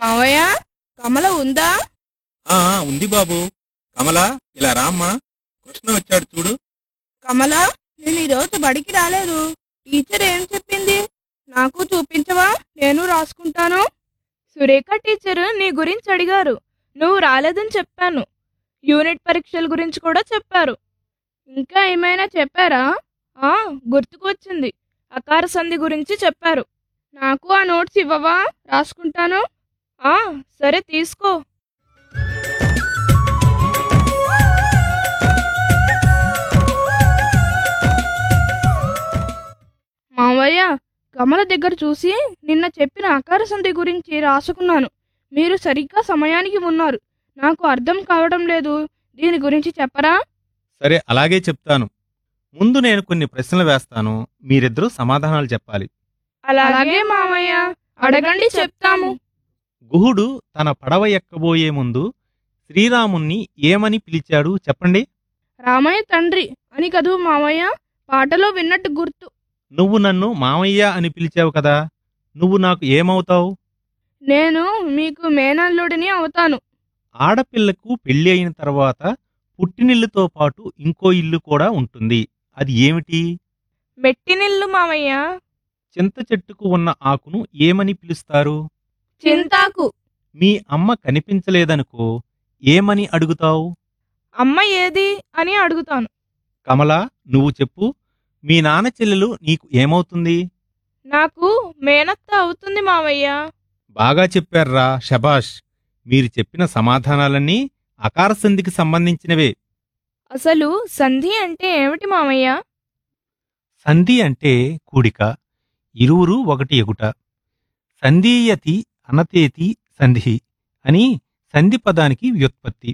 మావయ్య కమల ఉందా ఆ ఉంది బాబు కమల ఇలా రామ్మా కృష్ణ వచ్చాడు చూడు కమల నేను ఈరోజు బడికి రాలేదు టీచర్ ఏం చెప్పింది నాకు చూపించవా నేను రాసుకుంటాను సురేఖ టీచర్ నీ గురించి అడిగారు నువ్వు రాలేదని చెప్పాను యూనిట్ పరీక్షల గురించి కూడా చెప్పారు ఇంకా ఏమైనా చెప్పారా ఆ గుర్తుకు వచ్చింది అకార సంధి గురించి చెప్పారు నాకు ఆ నోట్స్ ఇవ్వవా రాసుకుంటాను ఆ సరే తీసుకో మావయ్య కమల దగ్గర చూసి నిన్న చెప్పిన ఆకార సంధి గురించి రాసుకున్నాను మీరు సరిగ్గా సమయానికి ఉన్నారు నాకు అర్థం కావడం లేదు దీని గురించి చెప్పరా సరే అలాగే చెప్తాను ముందు నేను కొన్ని ప్రశ్నలు వేస్తాను మీరిద్దరూ సమాధానాలు చెప్పాలి అలాగే మావయ్య అడగండి చెప్తాము గుహుడు తన పడవ ఎక్కబోయే ముందు శ్రీరాముణ్ణి ఏమని పిలిచాడు చెప్పండి రామయ్య తండ్రి అని కదూ మావయ్య పాటలో విన్నట్టు గుర్తు నువ్వు నన్ను మామయ్య అని పిలిచావు కదా నువ్వు నాకు ఏమవుతావు నేను మీకు మేనల్లుడిని అవుతాను ఆడపిల్లకు పెళ్లి అయిన తర్వాత పుట్టినిల్లుతో పాటు ఇంకో ఇల్లు కూడా ఉంటుంది అది ఏమిటి మెట్టినిల్లు మావయ్య చింత చెట్టుకు ఉన్న ఆకును ఏమని పిలుస్తారు చింతాకు మీ అమ్మ కనిపించలేదనుకో ఏమని అడుగుతావు అమ్మ ఏది అని అడుగుతాను కమలా నువ్వు చెప్పు మీ నాన్న చెల్లెలు నీకు ఏమవుతుంది నాకు మేనత్త అవుతుంది మావయ్య బాగా చెప్పారురా షబాష్ మీరు చెప్పిన సమాధానాలన్నీ అకార సంధికి సంబంధించినవే అసలు సంధి అంటే ఏమిటి మావయ్య సంధి అంటే కూడిక ఇరువురు ఒకటి ఎగుట సంధీయతి అనతేతి సంధి అని సంధి పదానికి వ్యుత్పత్తి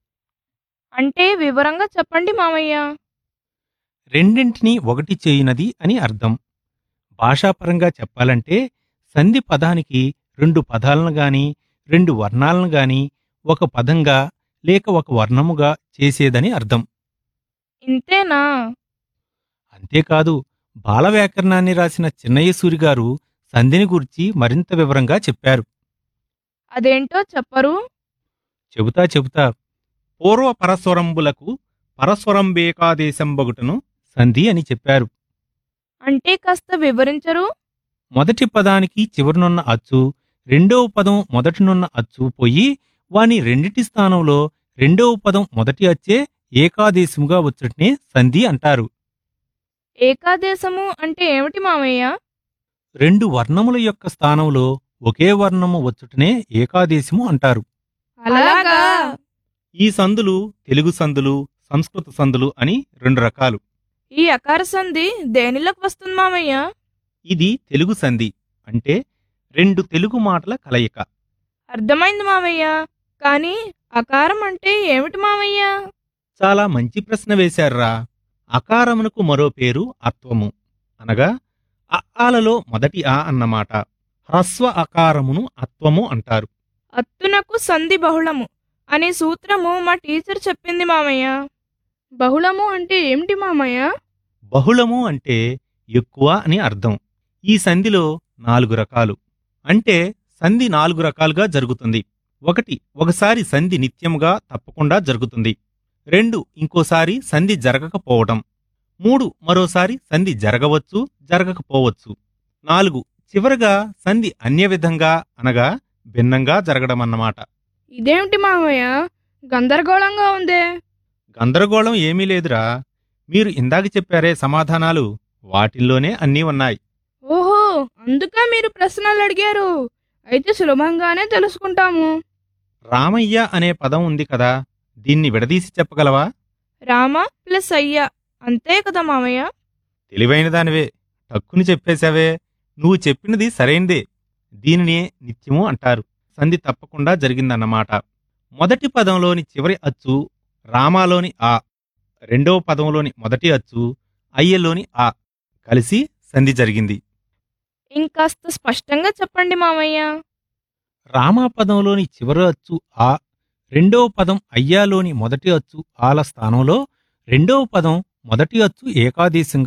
అంటే వివరంగా చెప్పండి మావయ్య రెండింటినీ ఒకటి చేయునది అని అర్థం భాషాపరంగా చెప్పాలంటే సంధి పదానికి రెండు పదాలను గాని రెండు వర్ణాలను గాని ఒక పదంగా లేక ఒక వర్ణముగా చేసేదని అర్థం ఇంతేనా అంతేకాదు బాలవ్యాకరణాన్ని రాసిన చిన్నయ్యసూరి గారు సంధిని గురించి మరింత వివరంగా చెప్పారు అదేంటో చెప్పరు చెబుతా చెబుతా పూర్వ పరస్వరంబులకు పరస్వరంబేకాదేశంబగుటను సంధి అని చెప్పారు అంటే కాస్త వివరించరు మొదటి పదానికి చివరనున్న అచ్చు రెండవ పదం మొదటినున్న అచ్చు పోయి వాని రెండిటి స్థానంలో రెండవ పదం మొదటి అచ్చే ఏకాదేశముగా వచ్చటనే సంధి అంటారు ఏకాదేశము అంటే ఏమిటి మావయ్య రెండు వర్ణముల యొక్క స్థానంలో ఒకే వర్ణము వచ్చుటనే ఏకాదేశము అంటారు అలాగా ఈ సందులు తెలుగు సందులు సంస్కృత సందులు అని రెండు రకాలు ఈ అకార సంధి దేనిలోకి వస్తుంది మావయ్య ఇది తెలుగు సంధి అంటే రెండు తెలుగు మాటల కలయిక అర్థమైంది మావయ్య కానీ అకారం అంటే ఏమిటి మావయ్య చాలా మంచి ప్రశ్న వేశారురా అకారమునకు మరో పేరు అత్వము అనగా అఆలలో మొదటి ఆ అన్నమాట హ్రస్వ అకారమును అత్వము అంటారు అత్తునకు సంధి బహుళము అనే సూత్రము మా టీచర్ చెప్పింది మావయ్య బహుళము అంటే ఏమిటి మామయ్య బహుళము అంటే ఎక్కువ అని అర్థం ఈ సంధిలో నాలుగు రకాలు అంటే సంధి నాలుగు రకాలుగా జరుగుతుంది ఒకటి ఒకసారి సంధి నిత్యముగా తప్పకుండా జరుగుతుంది రెండు ఇంకోసారి సంధి జరగకపోవడం మూడు మరోసారి సంధి జరగవచ్చు జరగకపోవచ్చు నాలుగు చివరగా సంధి అన్య విధంగా అనగా భిన్నంగా జరగడమన్నమాట ఇదేమిటి మామయ్య గందరగోళంగా ఉందే గందరగోళం ఏమీ లేదురా మీరు ఇందాక చెప్పారే సమాధానాలు వాటిల్లోనే అన్నీ ఉన్నాయి ఓహో అందుకే మీరు ప్రశ్నలు అడిగారు అయితే సులభంగానే తెలుసుకుంటాము రామయ్య అనే పదం ఉంది కదా దీన్ని విడదీసి చెప్పగలవా రామ ప్లస్ అయ్య అంతే కదా మావయ్య తెలివైన దానివే టక్కుని చెప్పేశావే నువ్వు చెప్పినది సరైందే దీనినే నిత్యము అంటారు సంధి తప్పకుండా జరిగిందన్నమాట మొదటి పదంలోని చివరి అచ్చు రామాలోని ఆ రెండవ పదంలోని మొదటి అచ్చు అయ్యలోని ఆ కలిసి సంధి జరిగింది ఇంకాస్త స్పష్టంగా చెప్పండి మావయ్య రామా పదంలోని చివరి అచ్చు ఆ రెండవ పదం అయ్యాలోని మొదటి అచ్చు ఆల స్థానంలో రెండవ పదం మొదటి అచ్చు ఏకాదేశంగా